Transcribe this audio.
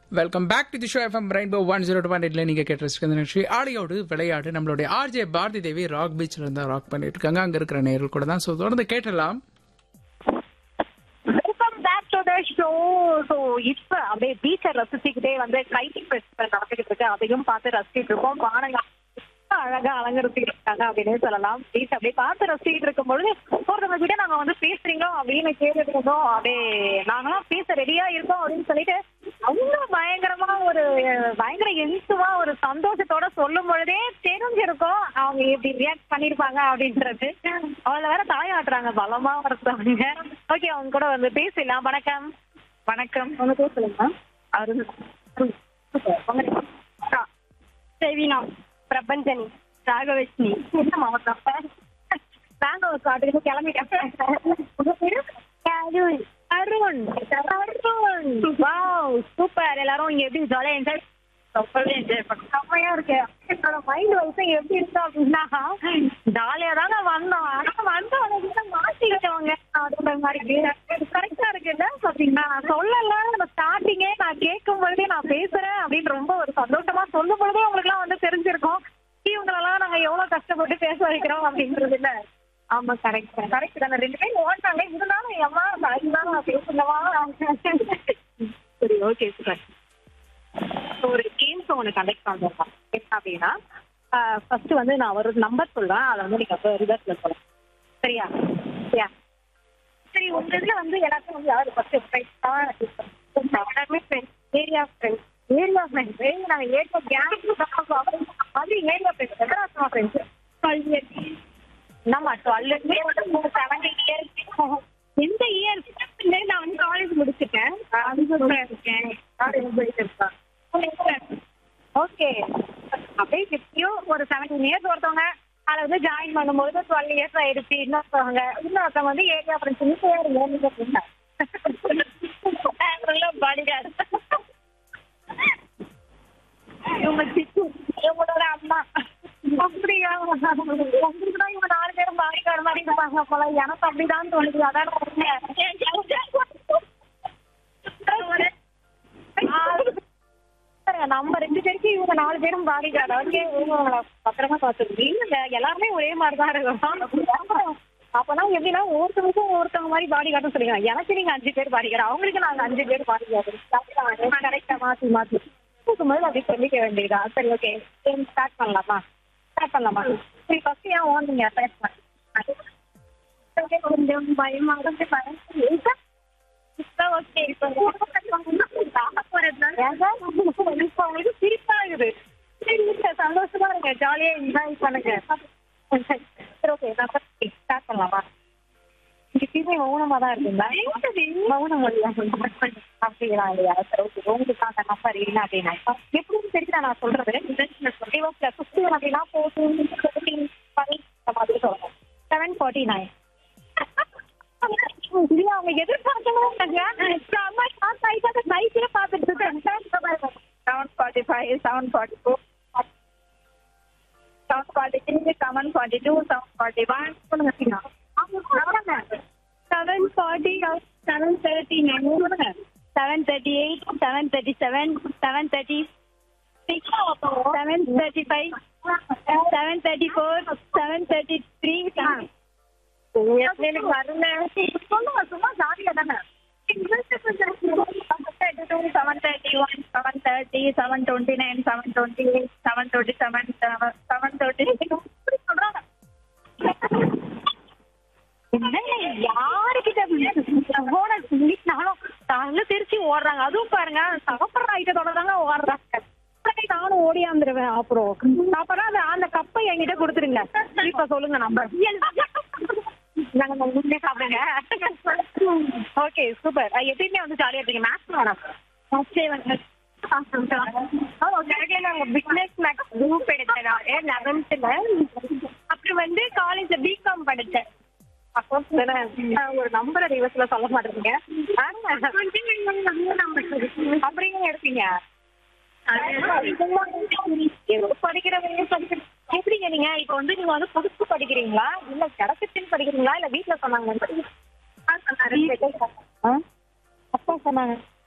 Welcome back to the show FM rainbow one zero two point நீங்க கேட்டு நிகழ்ச்சி ஆடியோடு விளையாடு நம்மளுடைய ஆர்ஜே பாரதி தேவி ராக் பீச்ல இருந்தா ராக் பண்ணிட்டு இருக்காங்க அங்க இருக்கிற நேரில் கூட தான் ஸோ தொடர்ந்து கேட்டலாம் welcome back to the show so இப்ப அப்படியே பீச்சை ரசிச்சுக்கிட்டே வந்து கைட்டிங் ஃபெஸ்டிவல் நடந்துகிட்டு இருக்கு அதையும் பார்த்து ரசிச்சுட்டு இருக்கோம் பாருங்க அழகா அலங்கரிச்சுட்டு இருக்காங்க அப்படின்னு சொல்லலாம் பீச் அப்படியே பார்த்து ரசிச்சுட்டு இருக்கும் பொழுது ஒருத்தவங்க கிட்ட நாங்க வந்து பேசுறீங்களோ அப்படின்னு கேட்டுட்டு இருந்தோம் அப்படியே நாங்களாம் பேச ரெடியா இருக்கோம் அப்படின்னு சொல்லிட்டு அவங்க பயங்கரமா ஒரு பயங்கர என்சுவா ஒரு சந்தோஷத்தோட சொல்லும் பொழுதே தெரிஞ்சிருக்கும் அவங்க எப்படி ரியாக்ட் பண்ணிருப்பாங்க அப்படின்றது அவள வேற தாயாட்டுறாங்க பலமா ஒருத்தவங்க ஓகே அவங்க கூட வந்து பேசலாம் வணக்கம் வணக்கம் உங்க பேர் சொல்லுங்க அருண் செவினா பிரபஞ்சனி ராகவஷ்ணி என்ன மாவட்டம் பெங்களூர் காட்டுக்கு கிளம்பிட்டேன் உங்க பேரு அருண் அருண் அருண் வாவ் சூப்பர் எல்லாரும் இங்க எப்படி ஜாலியா என்ஜாய் ரொம்பவே என்ஜாய் பண்ணோம் செம்மையா இருக்கு என்னோட மைண்ட் வைஸ் எப்படி இருக்கு அப்படின்னா ஜாலியா தாங்க வந்தோம் ஆனா வந்த உடனே மாட்டிக்கிட்டவங்க அப்படின்ற மாதிரி கரெக்டா இருக்குல்ல பாத்தீங்கன்னா நான் சொல்லல நம்ம ஸ்டார்டிங்கே நான் கேட்கும் பொழுதே நான் பேசுறேன் அப்படின்னு ரொம்ப ஒரு சந்தோஷமா சொல்லும் பொழுதே உங்களுக்கு எல்லாம் வந்து தெரிஞ்சிருக்கும் இவங்களெல்லாம் நாங்க எவ்வளவு கஷ்டப்பட்டு பேச வைக்கிறோம் அப்படின்றது இல்ல ஆமா கரெக்ட் கரெக்ட் தானே ரெண்டு பேரும் ஓட்டாங்க இருந்தாலும் என் அம்மா அதுதான் நான் பேசுனவா சரி ஓகே சார் ஒரு கேம்ஸ் ஒன்று கண்டக்ட் பண்ணுறோம் என்ன அப்படின்னா ஃபர்ஸ்ட் வந்து நான் ஒரு நம்பர் சொல்றேன் அதை வந்து நீங்க அப்போ ரிவர்ஸ்ல சொல்லலாம் சரியா சரியா சரி உங்க இதுல வந்து எல்லாத்தையும் வந்து யாரு ஃபர்ஸ்ட் ஃப்ரெண்ட்ஸ் எல்லாருமே friends area friends area friends area நாங்கள் ஏரியா கேங் அது ஏரியா ஃப்ரெண்ட்ஸ் எத்தனை ஃப்ரெண்ட்ஸ் டுவெல் இயர்ஸ் என்னம்மா டுவெல் இயர்ஸ் செவன்டீன் இயர்ஸ் எந்த இயர் நான் வந்து காலேஜ் முடிச்சிட்டேன் அதுக்கு இருக்கேன் ஓகே அப்படியே எப்படியோ ஒரு செவன்டீன் இயர்ஸ் ஒருத்தவங்க அதில் வந்து ஜாயின் பண்ணும்போது டுவெல் இயர்ஸ் ஆயிடுச்சு இன்னொருத்தவங்க இன்னொருத்தவங்க வந்து ஏரியா ஃப்ரெண்ட்ஸ் பேருங்க நீங்க அப்படின்னா பாடி கார்டு இவங்க சிச்சு இவங்களோட அம்மா அப்படியா உங்களுக்கு தான் இவங்க நாலு பேரும் பாடி கார்டு மாதிரி இருப்பாங்க போல எனக்கு அப்படிதான் தோணுது அதான் உண்மை. நம்ம ரெண்டு பேருக்கு இவங்க நாலு பேரும் பாடி கார்டு ஓகே இவங்க பத்திரமா பார்த்துருக்கு இல்ல எல்லாருமே ஒரே மாதிரி தான் இருக்கும் அப்பனா எப்படின்னா ஒருத்தவங்களுக்கும் ஒருத்தவங்க மாதிரி பாடி கார்டு சொல்லுங்க எனக்கு நீங்க அஞ்சு பேர் பாடி கார்டு அவங்களுக்கு நாங்க அஞ்சு பேர் பாடி கார்டு கரெக்டா மாத்தி மாத்தி இருக்கும்போது அப்படி சொல்லிக்க வேண்டியதா சரி ஓகே ஸ்டார்ட் பண்ணலாமா ஸ்டார்ட் பண்ணலாமா சரி ஃபர்ஸ்ட் ஏன் ஓடுங்க ஸ்டார்ட் பண்ணி கொஞ்சம் பயமாக பயம் ஓகே இப்போ உங்களுக்கு சிரிப்பா இருக்குது சரி இல்ல சந்தோஷமா இருங்க ஜாலியா என்ஜாய் பண்ணுங்க சரி ஓகே நான் ஸ்டார்ட் பண்ணலாமா எப்பயுமே மௌனமா தான் இருக்குங்களா மௌனம் மொழியா அப்படிங்களா இல்லையா சரி ஓகே உங்களுக்கு அந்த நம்பர் இல்லை அப்படின்னா எப்படின்னு தெரியுதா நான் சொல்றது டிவோர்ஸ்ல ஃபிஃப்டீன் அப்படின்னா ஃபோர்டீன் ஃபிஃப்டீன் ஃபைவ் இந்த மாதிரி சொல்லணும் செவன் ஃபார்ட்டி நைன் அவங்க எதிர்பார்க்கணும் அம்மா ஷார்ட் ஆயிட்டு நைட்டே பார்த்துட்டு இருக்கேன் seven forty five seven forty four seven forty three seven forty two seven forty one சொல்லுங்க செவன் ஃபார்ட்டி செவன் தேர்ட்டி சொல்லுங்க seven thirty eight seven thirty seven seven thirty six seven thirty five seven thirty four seven thirty three எனக்கு வரல சொல்லுங்க சும்மா ஜாலியா தானே seven thirty one seven thirty seven twenty nine seven twenty eight seven twenty seven seven thirty சொல்றாங்க யாருக்கிட்ட போன நானும் தலை தெரிச்சு ஓடுறாங்க அதுவும் பாருங்க சாப்பிட்ற ஐட்டத்தோட தாங்க ஓடுறாங்க நானும் ஓடியாந்துருவேன் அப்புறம் அப்புறம் அந்த அந்த கப்பை என்கிட்ட கொடுத்துருங்க இப்ப சொல்லுங்க நம்ம நாங்க முன்னே சாப்பிடுங்க ஓகே சூப்பர் எப்பயுமே வந்து ஜாலியா இருக்கீங்க மேக்ஸ் மேடம் ஃபர்ஸ்டே வந்து நாங்க பிசினஸ் மேக்ஸ் குரூப் எடுத்தேன் லெவன்த்ல அப்புறம் வந்து காலேஜ்ல பிகாம் படிச்சேன் ஒரு நம்பரை ரிவர்ஸ்ல சொல்ல மாட்டேங்க அப்படிங்க எடுப்பீங்க படிக்கிறவங்க படிக்கிற எப்படிங்க நீங்க இப்ப வந்து நீங்க வந்து புதுசு படிக்கிறீங்களா இல்ல கிடைச்சிச்சுன்னு படிக்கிறீங்களா இல்ல வீட்டுல சொன்னாங்க அப்பா சொன்னாங்க